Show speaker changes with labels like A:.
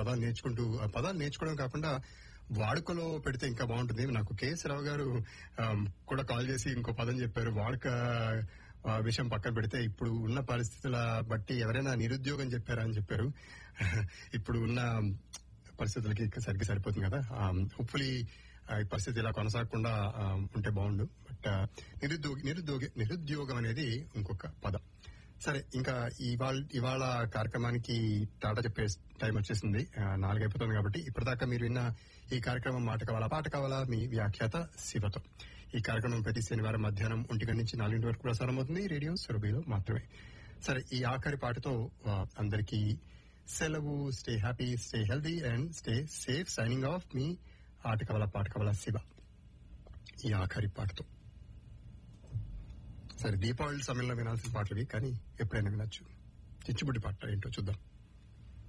A: పదాలు నేర్చుకుంటూ ఆ పదాలు నేర్చుకోవడం కాకుండా వాడుకలో పెడితే ఇంకా బాగుంటుంది నాకు కేఎస్ రావు గారు ఆమ్, కూడా కాల్ చేసి ఇంకో పదం చెప్పారు వాడుక ఆ, విషయం పక్కన పెడితే ఇప్పుడు ఉన్న పరిస్థితుల బట్టి ఎవరైనా నిరుద్యోగం చెప్పారా అని చెప్పారు ఇప్పుడు ఉన్న పరిస్థితులకి సరిగ్గా సరిపోతుంది కదా హోప్ఫుల్లీ ఈ పరిస్థితి ఇలా కొనసాగకుండా ఆ, ఉంటే బాగుండు బట్ నిరుద్యోగ నిరుద్యోగ నిరుద్యోగం అనేది ఇంకొక పదం సరే ఇంకా ఇవాళ ఇవాళ కార్యక్రమానికి టాటా చెప్పే టైం వచ్చేసింది ఆ, నాలుగైపోతుంది కాబట్టి ఇప్పటిదాకా మీరు విన్న ఈ కార్యక్రమం మాట కావాలా పాట కావాలా మీ వ్యాఖ్యాత శివతో ఈ కార్యక్రమం ప్రతి శనివారం మధ్యాహ్నం ఒంటి గంట నుంచి నాలుగింటి వరకు ప్రసారం అవుతుంది రేడియో సురభిలో మాత్రమే సరే ఈ ఆఖరి పాటతో ఆ, అందరికీ సెలవు stay happy stay healthy and stay safe signing off మీ ఆట కవల పాట కవల శివ ఈ ఆఖరి పాటతో సరే దీపావళి సమయంలో వినాల్సిన పాటలు ఇవి కానీ ఎప్పుడైనా వినొచ్చు చిచ్చుబుడ్డి పాట ఏంటో చూద్దాం